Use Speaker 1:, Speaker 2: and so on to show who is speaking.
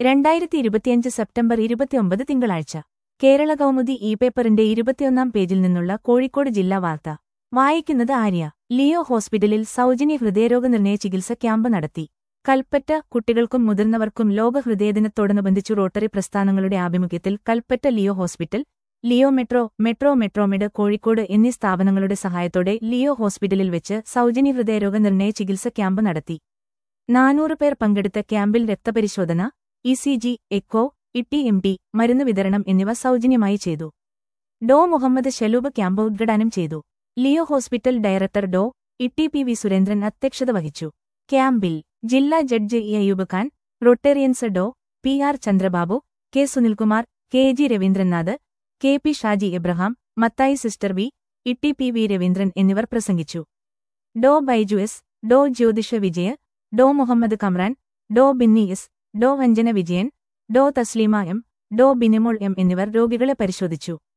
Speaker 1: രണ്ടായിരത്തി ഇരുപത്തിയഞ്ച് സെപ്റ്റംബർ ഇരുപത്തിയൊമ്പത് തിങ്കളാഴ്ച കേരള കൗമുദി ഇ പേപ്പറിന്റെ ഇരുപത്തിയൊന്നാം പേജിൽ നിന്നുള്ള കോഴിക്കോട് ജില്ലാ വാർത്ത വായിക്കുന്നത് ആര്യ ലിയോ ഹോസ്പിറ്റലിൽ സൗജന്യ ഹൃദയരോഗ നിർണയ ചികിത്സ ക്യാമ്പ് നടത്തി കൽപ്പറ്റ കുട്ടികൾക്കും മുതിർന്നവർക്കും ലോക ഹൃദയദിനത്തോടനുബന്ധിച്ചു റോട്ടറി പ്രസ്ഥാനങ്ങളുടെ ആഭിമുഖ്യത്തിൽ Kalpetta Leo hospital Leo Metro Metro Metromed Kozhikode എന്നീ സ്ഥാപനങ്ങളുടെ സഹായത്തോടെ ലിയോ ഹോസ്പിറ്റലിൽ വെച്ച് സൗജന്യ ഹൃദയരോഗ നിർണയ ചികിത്സ ക്യാമ്പ് നടത്തി നാനൂറ് പേർ പങ്കെടുത്ത ക്യാമ്പിൽ രക്തപരിശോധന ഇ സി ജി എക്കോ ഇട്ടി എം ടി മരുന്ന് വിതരണം എന്നിവ സൗജന്യമായി ചെയ്തു ഡോ മുഹമ്മദ് ഷലൂബ് ക്യാമ്പ് ഉദ്ഘാടനം ചെയ്തു ലിയോ ഹോസ്പിറ്റൽ ഡയറക്ടർ ഡോ ഇട്ടി പി വി സുരേന്ദ്രൻ അധ്യക്ഷത വഹിച്ചു ക്യാമ്പിൽ ജില്ലാ judge E Ayyoob Khan Rotarians Dr P R Chandrababu K Sunilkumar K G Raveendranath K P Shaji Abraham Mathai sister V ഇട്ടി പി വി രവീന്ദ്രൻ എന്നിവർ പ്രസംഗിച്ചു Dr Baiju S Dr Jyothisha Vijaya Dr Muhammad Kamran Dr Binny S Dr Vanchana Vijayan Dr Thasleema M Dr Binimol M എന്നിവർ രോഗികളെ പരിശോധിച്ചു